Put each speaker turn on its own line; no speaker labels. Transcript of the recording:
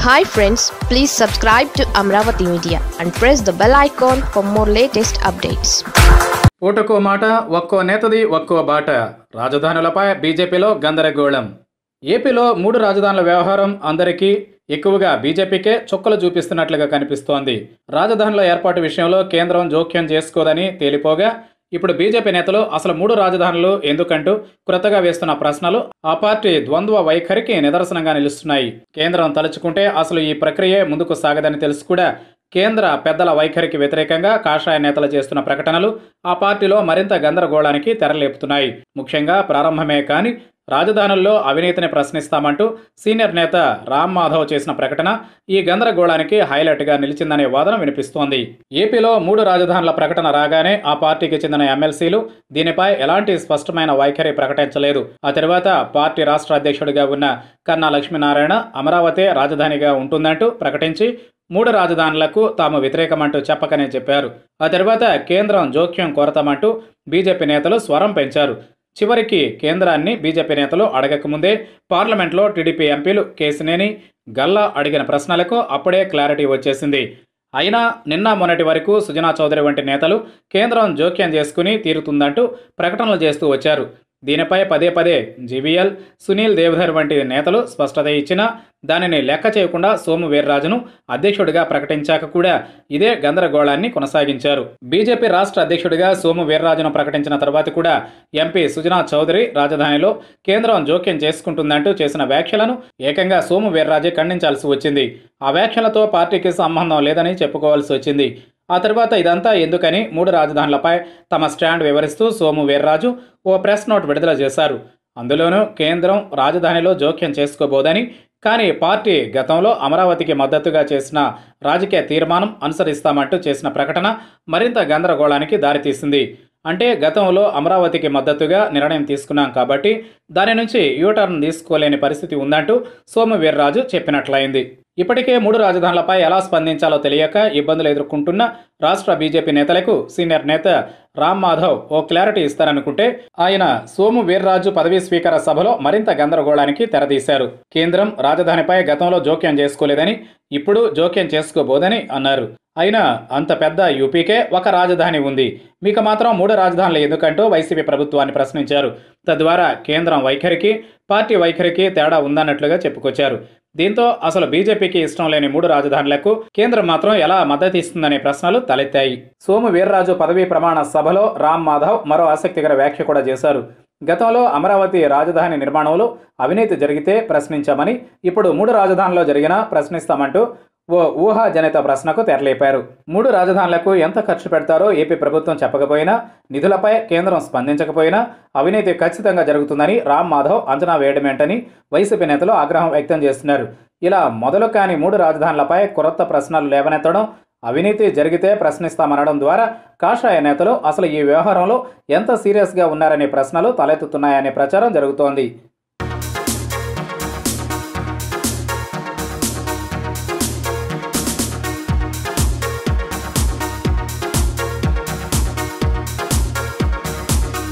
hi friends please subscribe to Amaravati media and press the bell icon for more latest updates
పూటకో మాట ఒక్కో నేతది ఒక్కో బాట రాజధానులపై బీజేపీలో గందరగోళం ఏపీలో మూడు రాజధానుల వ్యవహారం అందరికీ ఎక్కువగా బీజేపీకే చుక్కలు చూపిస్తున్నట్లుగా కనిపిస్తోంది రాజధానుల ఏర్పాటు విషయంలో కేంద్రం జోక్యం చేసుకోదని తేలిపోగా ఇప్పుడు బీజేపీ నేతలు అసలు మూడు రాజధానులు ఎందుకంటూ క్రొత్తగా వేస్తున్న ప్రశ్నలు ఆ పార్టీ ద్వంద్వ వైఖరికి నిదర్శనంగా నిలుస్తున్నాయి కేంద్రం తలుచుకుంటే అసలు ఈ ప్రక్రియే ముందుకు సాగదని తెలుసు కూడా కేంద్ర పెద్దల వైఖరికి వ్యతిరేకంగా కాషాయ నేతలు చేస్తున్న ప్రకటనలు ఆ పార్టీలో మరింత గందరగోళానికి తెరలేపుతున్నాయి ముఖ్యంగా ప్రారంభమే కాని రాజధానుల్లో అవినీతిని ప్రశ్నిస్తామంటూ సీనియర్ నేత రామ్ మాధవ్ చేసిన ప్రకటన ఈ గందరగోళానికి హైలైట్గా నిలిచిందనే వాదన వినిపిస్తోంది ఏపీలో మూడు రాజధానుల ప్రకటన రాగానే ఆ పార్టీకి చెందిన ఎమ్మెల్సీలు దీనిపై ఎలాంటి స్పష్టమైన వైఖరి ప్రకటించలేదు ఆ తర్వాత పార్టీ రాష్ట్ర అధ్యక్షుడిగా ఉన్న కన్నా లక్ష్మీనారాయణ అమరావతి రాజధానిగా ఉంటుందంటూ ప్రకటించి మూడు రాజధానులకు తాము వ్యతిరేకమంటూ చెప్పకనే చెప్పారు ఆ తర్వాత కేంద్రం జోక్యం కోరతామంటూ బీజేపీ నేతలు స్వరం పెంచారు చివరికి కేంద్రాన్ని బీజేపీ నేతలు అడగకముందే పార్లమెంట్లో టీడీపీ ఎంపీలు కేసినేని గల్లా అడిగిన ప్రశ్నలకు అప్పుడే క్లారిటీ వచ్చేసింది అయినా నిన్న మొన్నటి వరకు సుజనా చౌదరి వంటి నేతలు కేంద్రం జోక్యం చేసుకుని తీరుతుందంటూ ప్రకటనలు చేస్తూ వచ్చారు దీనిపై పదే పదే జీవీఎల్ సునీల్ దేవధర్ వంటి నేతలు స్పష్టత ఇచ్చినా దానిని లెక్క చేయకుండా సోము వీర్రాజును అధ్యక్షుడిగా ప్రకటించాక కూడా ఇదే గందరగోళాన్ని కొనసాగించారు బీజేపీ రాష్ట్ర అధ్యక్షుడిగా సోము వీర్రాజును ప్రకటించిన తర్వాత కూడా ఎంపీ సుజనా చౌదరి రాజధానిలో కేంద్రం జోక్యం చేసుకుంటుందంటూ చేసిన వ్యాఖ్యలను ఏకంగా సోము వీర్రాజే ఖండించాల్సి వచ్చింది ఆ వ్యాఖ్యలతో పార్టీకి సంబంధం లేదని చెప్పుకోవాల్సి వచ్చింది ఆ తర్వాత ఇదంతా ఎందుకని మూడు రాజధానులపై తమ స్టాండ్ వివరిస్తూ సోము వీర్రాజు ఓ ప్రెస్ నోట్ విడుదల చేశారు అందులోనూ కేంద్రం రాజధానిలో జోక్యం చేసుకోబోదని కానీ పార్టీ గతంలో అమరావతికి మద్దతుగా చేసిన రాజకీయ తీర్మానం అనుసరిస్తామంటూ చేసిన ప్రకటన మరింత గందరగోళానికి దారితీసింది అంటే గతంలో అమరావతికి మద్దతుగా నిర్ణయం తీసుకున్నాం కాబట్టి దాని నుంచి యూటర్న్ తీసుకోలేని పరిస్థితి ఉందంటూ సోము వీర్రాజు చెప్పినట్లయింది ఇప్పటికే మూడు రాజధానులపై ఎలా స్పందించాలో తెలియక ఇబ్బందులు ఎదుర్కొంటున్న రాష్ట్ర బీజేపీ నేతలకు సీనియర్ నేత రామ్ మాధవ్ ఓ క్లారిటీ ఇస్తారనుకుంటే ఆయన సోము వీర్రాజు పదవీ స్వీకార సభలో మరింత గందరగోళానికి తెరదీశారు కేంద్రం రాజధానిపై గతంలో జోక్యం చేసుకోలేదని ఇప్పుడు జోక్యం చేసుకోబోదని అన్నారు అయినా అంత పెద్ద యూపీకే ఒక రాజధాని ఉంది మీకు మాత్రం మూడు రాజధానులు ఎందుకంటూ వైసీపీ ప్రభుత్వాన్ని ప్రశ్నించారు తద్వారా కేంద్రం వైఖరికి పార్టీ వైఖరికి తేడా ఉందన్నట్లుగా చెప్పుకొచ్చారు దీంతో అసలు బీజేపీకి ఇష్టం లేని మూడు రాజధానులకు కేంద్రం మాత్రం ఎలా మద్దతు ఇస్తుందనే ప్రశ్నలు తలెత్తాయి సోము వీర్రాజు పదవీ ప్రమాణ సభలో రామ్ మాధవ్ మరో ఆసక్తికర వ్యాఖ్య కూడా చేశారు గతంలో అమరావతి రాజధాని నిర్మాణంలో అవినీతి జరిగితే ప్రశ్నించామని ఇప్పుడు మూడు రాజధానిలో జరిగినా ప్రశ్నిస్తామంటూ ఓ ఊహాజనిత ప్రశ్నకు తెరలేపారు మూడు రాజధానులకు ఎంత ఖర్చు పెడతారో ఏపీ ప్రభుత్వం చెప్పకపోయినా నిధులపై కేంద్రం స్పందించకపోయినా అవినీతి ఖచ్చితంగా జరుగుతుందని రామ్ మాధవ్ అంచనా వేయడమేంటని వైసీపీ నేతలు ఆగ్రహం వ్యక్తం చేస్తున్నారు ఇలా మొదలు కాని మూడు రాజధానులపై కొత్త ప్రశ్నలు లేవనెత్తడం అవినీతి జరిగితే ప్రశ్నిస్తామనడం ద్వారా కాషాయ నేతలు అసలు ఈ వ్యవహారంలో ఎంత సీరియస్గా ఉన్నారనే ప్రశ్నలు తలెత్తుతున్నాయనే ప్రచారం జరుగుతోంది